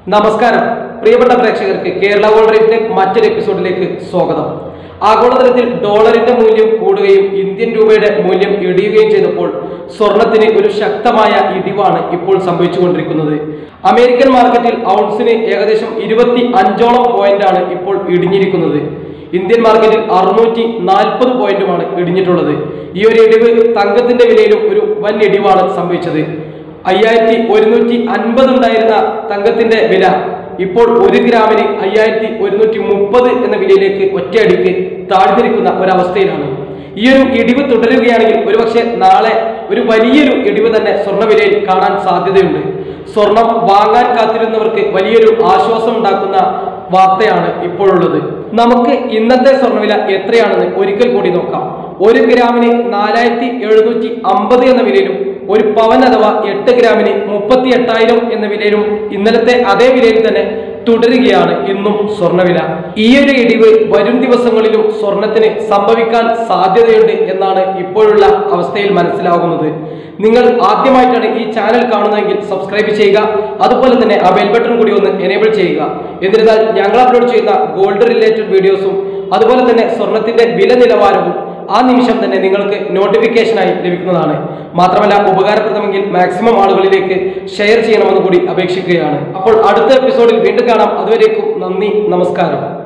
നമസ്കാരം പ്രിയപ്പെട്ട പ്രേക്ഷകർക്ക് കേരള ഗോൾഡ് റേറ്റിന്റെ മറ്റൊരു എപ്പിസോഡിലേക്ക് സ്വാഗതം ആഗോളതലത്തിൽ ഡോളറിന്റെ മൂല്യം കൂടുകയും ഇന്ത്യൻ രൂപയുടെ മൂല്യം ഇടിയുകയും ചെയ്തപ്പോൾ സ്വർണത്തിന് ഒരു ശക്തമായ ഇടിവാണ് ഇപ്പോൾ സംഭവിച്ചുകൊണ്ടിരിക്കുന്നത് അമേരിക്കൻ മാർക്കറ്റിൽ ഔൺസിന് ഏകദേശം ഇരുപത്തി അഞ്ചോളം പോയിന്റാണ് ഇപ്പോൾ ഇടിഞ്ഞിരിക്കുന്നത് ഇന്ത്യൻ മാർക്കറ്റിൽ അറുന്നൂറ്റി നാൽപ്പത് പോയിന്റുമാണ് ഇടിഞ്ഞിട്ടുള്ളത് ഈ ഒരു ഇടിവ് തങ്കത്തിന്റെ വിലയിലും ഒരു വൻ ഇടിവാണ് സംഭവിച്ചത് അയ്യായിരത്തി ഒരുന്നൂറ്റി അൻപത് ഉണ്ടായിരുന്ന തങ്കത്തിന്റെ വില ഇപ്പോൾ ഒരു ഗ്രാമിന് അയ്യായിരത്തി ഒരുന്നൂറ്റി മുപ്പത് എന്ന വിലയിലേക്ക് ഒറ്റയടിക്ക് താഴ്ന്നിരിക്കുന്ന ഒരവസ്ഥയിലാണ് ഈ ഒരു ഇടിവ് തുടരുകയാണെങ്കിൽ ഒരുപക്ഷെ നാളെ ഒരു വലിയൊരു ഇടിവ് തന്നെ സ്വർണ്ണവിലയിൽ കാണാൻ സാധ്യതയുണ്ട് സ്വർണം വാങ്ങാൻ കാത്തിരുന്നവർക്ക് വലിയൊരു ആശ്വാസം ഉണ്ടാക്കുന്ന വാർത്തയാണ് ഇപ്പോഴുള്ളത് നമുക്ക് ഇന്നത്തെ സ്വർണ്ണവില എത്രയാണെന്ന് ഒരിക്കൽ കൂടി നോക്കാം ഒരു ഗ്രാമിന് നാലായിരത്തി എഴുന്നൂറ്റി അമ്പത് എന്ന വിലയിലും ഒരു പവൻ അഥവാ എട്ട് ഗ്രാമിന് മുപ്പത്തി എട്ടായിരം എന്ന വിലയിലും ഇന്നലത്തെ അതേ വിലയിൽ തന്നെ തുടരുകയാണ് ഇന്നും സ്വർണ്ണവില ഈ ഒരു ഇടിവ് വരും ദിവസങ്ങളിലും സ്വർണത്തിന് സംഭവിക്കാൻ സാധ്യതയുണ്ട് എന്നാണ് ഇപ്പോഴുള്ള അവസ്ഥയിൽ മനസ്സിലാകുന്നത് നിങ്ങൾ ആദ്യമായിട്ടാണ് ഈ ചാനൽ കാണുന്നതെങ്കിൽ സബ്സ്ക്രൈബ് ചെയ്യുക അതുപോലെ തന്നെ ആ ബെൽ ബട്ടൺ കൂടി ഒന്ന് എനേബിൾ ചെയ്യുക എന്നിരുന്നാൽ ഞങ്ങൾ അപ്ലോഡ് ചെയ്യുന്ന ഗോൾഡ് റിലേറ്റഡ് വീഡിയോസും അതുപോലെ തന്നെ സ്വർണത്തിന്റെ വില നിലവാരവും ആ നിമിഷം തന്നെ നിങ്ങൾക്ക് നോട്ടിഫിക്കേഷനായി ലഭിക്കുന്നതാണ് മാത്രമല്ല ഉപകാരപ്രദമെങ്കിൽ മാക്സിമം ആളുകളിലേക്ക് ഷെയർ ചെയ്യണമെന്ന് കൂടി അപേക്ഷിക്കുകയാണ് അപ്പോൾ അടുത്ത എപ്പിസോഡിൽ വീണ്ടും കാണാം അതുവരേക്കും നന്ദി നമസ്കാരം